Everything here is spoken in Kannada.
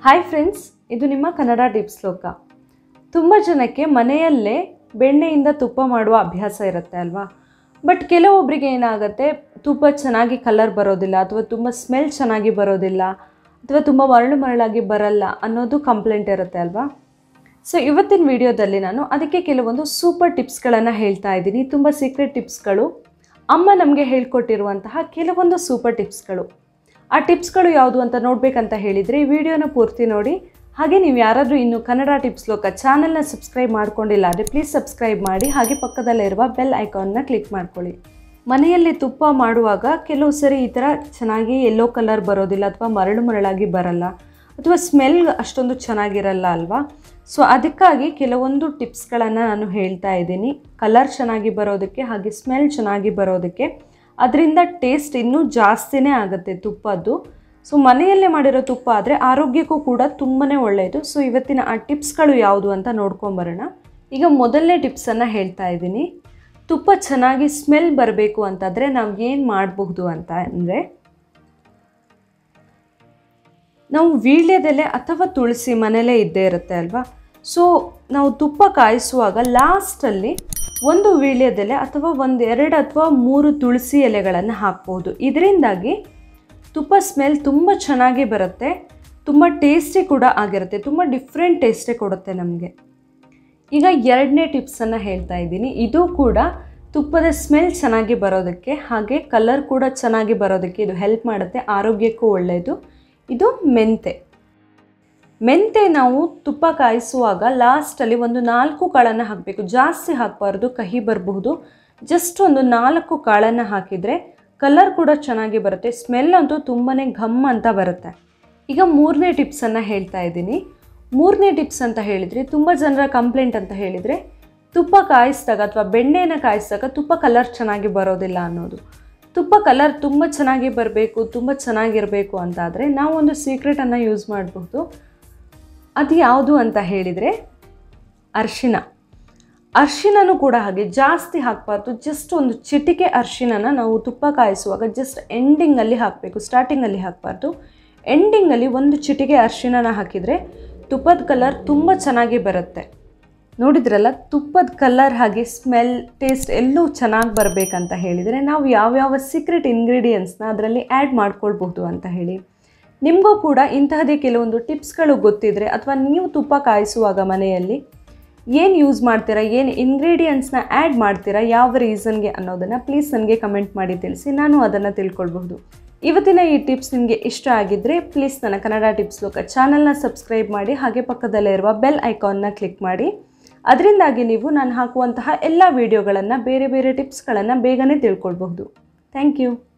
ಹಾಯ್ ಫ್ರೆಂಡ್ಸ್ ಇದು ನಿಮ್ಮ ಕನ್ನಡ ಟಿಪ್ಸ್ ಲೋಕ ತುಂಬ ಜನಕ್ಕೆ ಮನೆಯಲ್ಲೇ ಬೆಣ್ಣೆಯಿಂದ ತುಪ್ಪ ಮಾಡುವ ಅಭ್ಯಾಸ ಇರುತ್ತೆ ಅಲ್ವಾ ಬಟ್ ಕೆಲವೊಬ್ಬರಿಗೆ ಏನಾಗುತ್ತೆ ತುಪ್ಪ ಚೆನ್ನಾಗಿ ಕಲರ್ ಬರೋದಿಲ್ಲ ಅಥವಾ ತುಂಬ ಸ್ಮೆಲ್ ಚೆನ್ನಾಗಿ ಬರೋದಿಲ್ಲ ಅಥವಾ ತುಂಬ ಮರಳು ಮರಳಾಗಿ ಬರಲ್ಲ ಅನ್ನೋದು ಕಂಪ್ಲೇಂಟ್ ಇರುತ್ತೆ ಅಲ್ವಾ ಸೊ ಇವತ್ತಿನ ವಿಡಿಯೋದಲ್ಲಿ ನಾನು ಅದಕ್ಕೆ ಕೆಲವೊಂದು ಸೂಪರ್ ಟಿಪ್ಸ್ಗಳನ್ನು ಹೇಳ್ತಾ ಇದ್ದೀನಿ ತುಂಬ ಸೀಕ್ರೆಟ್ ಟಿಪ್ಸ್ಗಳು ಅಮ್ಮ ನಮಗೆ ಹೇಳ್ಕೊಟ್ಟಿರುವಂತಹ ಕೆಲವೊಂದು ಸೂಪರ್ ಟಿಪ್ಸ್ಗಳು ಆ ಟಿಪ್ಸ್ಗಳು ಯಾವುದು ಅಂತ ನೋಡಬೇಕಂತ ಹೇಳಿದರೆ ಈ ವಿಡಿಯೋನ ಪೂರ್ತಿ ನೋಡಿ ಹಾಗೆ ನೀವು ಯಾರಾದರೂ ಇನ್ನು ಕನ್ನಡ ಟಿಪ್ಸ್ ಲೋಕ ಚಾನಲ್ನ ಸಬ್ಸ್ಕ್ರೈಬ್ ಮಾಡ್ಕೊಂಡಿಲ್ಲ ಅಂದರೆ ಪ್ಲೀಸ್ ಸಬ್ಸ್ಕ್ರೈಬ್ ಮಾಡಿ ಹಾಗೆ ಪಕ್ಕದಲ್ಲೇ ಇರುವ ಬೆಲ್ ಐಕಾನ್ನ ಕ್ಲಿಕ್ ಮಾಡ್ಕೊಳ್ಳಿ ಮನೆಯಲ್ಲಿ ತುಪ್ಪ ಮಾಡುವಾಗ ಕೆಲವು ಸರಿ ಈ ಥರ ಚೆನ್ನಾಗಿ ಯೆಲ್ಲೋ ಕಲರ್ ಬರೋದಿಲ್ಲ ಅಥವಾ ಮರಳು ಮರಳಾಗಿ ಬರಲ್ಲ ಅಥವಾ ಸ್ಮೆಲ್ ಅಷ್ಟೊಂದು ಚೆನ್ನಾಗಿರಲ್ಲ ಅಲ್ವಾ ಸೊ ಅದಕ್ಕಾಗಿ ಕೆಲವೊಂದು ಟಿಪ್ಸ್ಗಳನ್ನು ನಾನು ಹೇಳ್ತಾ ಇದ್ದೀನಿ ಕಲರ್ ಚೆನ್ನಾಗಿ ಬರೋದಕ್ಕೆ ಹಾಗೆ ಸ್ಮೆಲ್ ಚೆನ್ನಾಗಿ ಬರೋದಕ್ಕೆ ಅದರಿಂದ ಟೇಸ್ಟ್ ಇನ್ನೂ ಜಾಸ್ತಿನೇ ಆಗುತ್ತೆ ತುಪ್ಪದ್ದು ಸೊ ಮನೆಯಲ್ಲೇ ಮಾಡಿರೋ ತುಪ್ಪ ಆದರೆ ಆರೋಗ್ಯಕ್ಕೂ ಕೂಡ ತುಂಬಾ ಒಳ್ಳೆಯದು ಸೊ ಇವತ್ತಿನ ಆ ಟಿಪ್ಸ್ಗಳು ಯಾವುದು ಅಂತ ನೋಡ್ಕೊಂಬರೋಣ ಈಗ ಮೊದಲನೇ ಟಿಪ್ಸನ್ನು ಹೇಳ್ತಾ ಇದ್ದೀನಿ ತುಪ್ಪ ಚೆನ್ನಾಗಿ ಸ್ಮೆಲ್ ಬರಬೇಕು ಅಂತಂದರೆ ನಾವು ಏನು ಮಾಡಬಹುದು ಅಂತ ಅಂದರೆ ನಾವು ವೀಳ್ಯದೆಲೆ ಅಥವಾ ತುಳಸಿ ಮನೇಲೇ ಇದ್ದೇ ಇರುತ್ತೆ ಅಲ್ವಾ ಸೊ ನಾವು ತುಪ್ಪ ಕಾಯಿಸುವಾಗ ಲಾಸ್ಟಲ್ಲಿ ಒಂದು ವೀಳ್ಯದೆಲೆ ಅಥವಾ ಒಂದು ಎರಡು ಅಥವಾ ಮೂರು ತುಳಸಿ ಎಲೆಗಳನ್ನು ಹಾಕ್ಬೋದು ಇದರಿಂದಾಗಿ ತುಪ್ಪ ಸ್ಮೆಲ್ ತುಂಬ ಚೆನ್ನಾಗಿ ಬರುತ್ತೆ ತುಂಬ ಟೇಸ್ಟಿ ಕೂಡ ಆಗಿರುತ್ತೆ ತುಂಬ ಡಿಫ್ರೆಂಟ್ ಟೇಸ್ಟೇ ಕೊಡುತ್ತೆ ನಮಗೆ ಈಗ ಎರಡನೇ ಟಿಪ್ಸನ್ನು ಹೇಳ್ತಾ ಇದ್ದೀನಿ ಇದು ಕೂಡ ತುಪ್ಪದ ಸ್ಮೆಲ್ ಚೆನ್ನಾಗಿ ಬರೋದಕ್ಕೆ ಹಾಗೆ ಕಲರ್ ಕೂಡ ಚೆನ್ನಾಗಿ ಬರೋದಕ್ಕೆ ಇದು ಹೆಲ್ಪ್ ಮಾಡುತ್ತೆ ಆರೋಗ್ಯಕ್ಕೂ ಒಳ್ಳೆಯದು ಇದು ಮೆಂತೆ ಮೆಂತೆ ನಾವು ತುಪ್ಪ ಕಾಯಿಸುವಾಗ ಲಾಸ್ಟಲ್ಲಿ ಒಂದು ನಾಲ್ಕು ಕಾಳನ್ನು ಹಾಕಬೇಕು ಜಾಸ್ತಿ ಹಾಕಬಾರ್ದು ಕಹಿ ಬರಬಹುದು ಜಸ್ಟ್ ಒಂದು ನಾಲ್ಕು ಕಾಳನ್ನು ಹಾಕಿದರೆ ಕಲರ್ ಕೂಡ ಚೆನ್ನಾಗಿ ಬರುತ್ತೆ ಸ್ಮೆಲ್ ಅಂತೂ ತುಂಬಾ ಘಮ್ ಅಂತ ಬರುತ್ತೆ ಈಗ ಮೂರನೇ ಟಿಪ್ಸನ್ನು ಹೇಳ್ತಾ ಇದ್ದೀನಿ ಮೂರನೇ ಟಿಪ್ಸ್ ಅಂತ ಹೇಳಿದರೆ ತುಂಬ ಜನರ ಕಂಪ್ಲೇಂಟ್ ಅಂತ ಹೇಳಿದರೆ ತುಪ್ಪ ಕಾಯಿಸಿದಾಗ ಅಥವಾ ಬೆಣ್ಣೆನ ಕಾಯಿಸಿದಾಗ ತುಪ್ಪ ಕಲರ್ ಚೆನ್ನಾಗಿ ಬರೋದಿಲ್ಲ ಅನ್ನೋದು ತುಪ್ಪ ಕಲರ್ ತುಂಬ ಚೆನ್ನಾಗಿ ಬರಬೇಕು ತುಂಬ ಚೆನ್ನಾಗಿರಬೇಕು ಅಂತಾದರೆ ನಾವು ಒಂದು ಸೀಕ್ರೆಟನ್ನು ಯೂಸ್ ಮಾಡಬಹುದು ಅದು ಯಾವುದು ಅಂತ ಹೇಳಿದರೆ ಅರ್ಶಿನ ಅರ್ಶಿನನೂ ಕೂಡ ಹಾಗೆ ಜಾಸ್ತಿ ಹಾಕಬಾರ್ದು ಜಸ್ಟ್ ಒಂದು ಚಿಟಿಕೆ ಅರ್ಶಿನನ ನಾವು ತುಪ್ಪ ಕಾಯಿಸುವಾಗ ಜಸ್ಟ್ ಎಂಡಿಂಗಲ್ಲಿ ಹಾಕಬೇಕು ಸ್ಟಾರ್ಟಿಂಗಲ್ಲಿ ಹಾಕಬಾರ್ದು ಎಂಡಿಂಗಲ್ಲಿ ಒಂದು ಚಿಟಿಕೆ ಅರ್ಶಿನನ ಹಾಕಿದರೆ ತುಪ್ಪದ ಕಲರ್ ತುಂಬ ಚೆನ್ನಾಗಿ ಬರುತ್ತೆ ನೋಡಿದ್ರಲ್ಲ ತುಪ್ಪದ ಕಲರ್ ಹಾಗೆ ಸ್ಮೆಲ್ ಟೇಸ್ಟ್ ಎಲ್ಲೂ ಚೆನ್ನಾಗಿ ಬರಬೇಕಂತ ಹೇಳಿದರೆ ನಾವು ಯಾವ್ಯಾವ ಸೀಕ್ರೆಟ್ ಇಂಗ್ರೀಡಿಯೆಂಟ್ಸ್ನ ಅದರಲ್ಲಿ ಆ್ಯಡ್ ಮಾಡ್ಕೊಳ್ಬಹುದು ಅಂತ ಹೇಳಿ ನಿಮಗೂ ಕೂಡ ಇಂತಹದೇ ಕೆಲವೊಂದು ಟಿಪ್ಸ್ಗಳು ಗೊತ್ತಿದ್ರೆ ಅಥವಾ ನೀವು ತುಪ್ಪ ಕಾಯಿಸುವಾಗ ಮನೆಯಲ್ಲಿ ಏನು ಯೂಸ್ ಮಾಡ್ತೀರಾ ಏನು ಇಂಗ್ರೀಡಿಯೆಂಟ್ಸ್ನ ಆ್ಯಡ್ ಮಾಡ್ತೀರಾ ಯಾವ ರೀಸನ್ಗೆ ಅನ್ನೋದನ್ನು ಪ್ಲೀಸ್ ನನಗೆ ಕಮೆಂಟ್ ಮಾಡಿ ತಿಳಿಸಿ ನಾನು ಅದನ್ನು ತಿಳ್ಕೊಳ್ಬಹುದು ಇವತ್ತಿನ ಈ ಟಿಪ್ಸ್ ನಿಮಗೆ ಇಷ್ಟ ಆಗಿದ್ದರೆ ಪ್ಲೀಸ್ ನನ್ನ ಕನ್ನಡ ಟಿಪ್ಸ್ ಲೋಕ ಚಾನಲ್ನ ಸಬ್ಸ್ಕ್ರೈಬ್ ಮಾಡಿ ಹಾಗೆ ಪಕ್ಕದಲ್ಲೇ ಇರುವ ಬೆಲ್ ಐಕಾನ್ನ ಕ್ಲಿಕ್ ಮಾಡಿ ಅದರಿಂದಾಗಿ ನೀವು ನಾನು ಹಾಕುವಂತಹ ಎಲ್ಲ ವೀಡಿಯೋಗಳನ್ನು ಬೇರೆ ಬೇರೆ ಟಿಪ್ಸ್ಗಳನ್ನು ಬೇಗನೆ ತಿಳ್ಕೊಳ್ಬಹುದು ಥ್ಯಾಂಕ್ ಯು